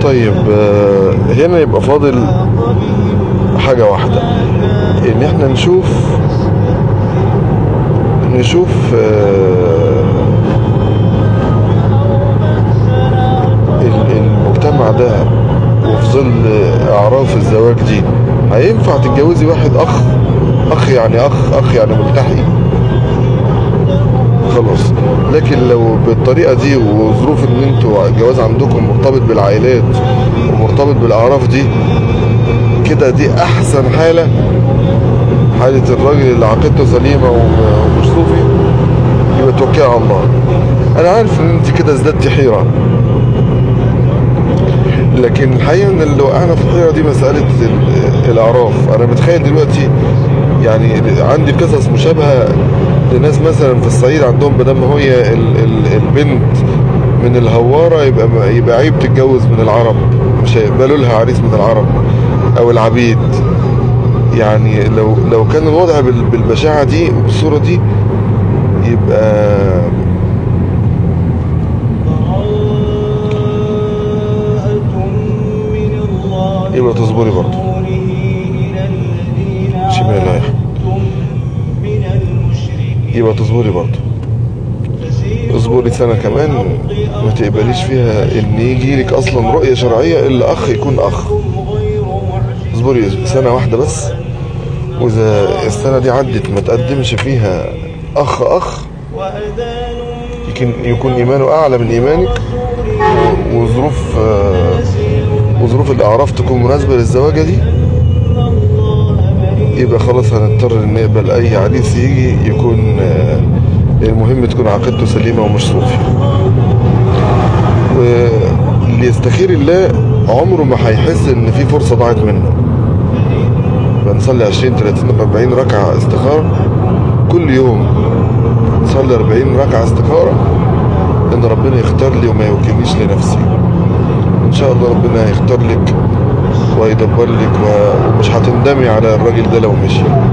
طيب آه، هنا يبقى فاضل حاجة واحدة ان احنا نشوف نشوف آه، ال- المجتمع ده وفي ظل اعراف الزواج دي هينفع تتجوزي واحد اخ اخ يعني اخ اخ يعني ملتحي خلاص لكن لو بالطريقة دي وظروف ان انتوا الجواز عندكم مرتبط بالعائلات ومرتبط بالاعراف دي كده دي احسن حالة حالة الراجل اللي عقيدته سليمة وم- ومش صوفي يبقى توكل على الله انا عارف ان انت كده ازددتي حيرة لكن الحقيقة ان اللي وقعنا في الحيرة دي مسألة ال- الاعراف انا متخيل دلوقتي يعني عندي قصص مشابهة لناس مثلا في الصعيد عندهم بدل ما هي ال- ال- البنت من الهوارة يبقى يبقى عيب تتجوز من العرب مش هيقبلوا لها عريس من العرب او العبيد يعني لو لو كان الوضع بال- بالبشاعة دي وبالصورة دي يبقى يبقى تصبري برضه شبه لا يحب يبقى تصبري برضه اصبري سنة كمان ما تقبليش فيها ان يجي لك اصلا رؤية شرعية الا اخ يكون اخ اصبري سنة واحدة بس واذا السنة دي عدت ما تقدمش فيها اخ اخ يمكن يكون ايمانه اعلى من ايمانك و- وظروف آه، وظروف الاعراف تكون مناسبة للزواجة دي يبقى خلاص هنضطر نقبل اي عريس يجي يكون آه، المهم تكون عقيدته سليمة ومش صوفي واللي يستخير الله عمره ما هيحس ان في فرصة ضاعت منه بنصلي 20 30 40 ركعة استخارة كل يوم نصلي 40 ركعة استخارة ان ربنا يختار لي وما يوكلنيش لنفسي ان شاء الله ربنا هيختار لك ويدبر لك و- ومش هتندمي على الراجل ده لو مشي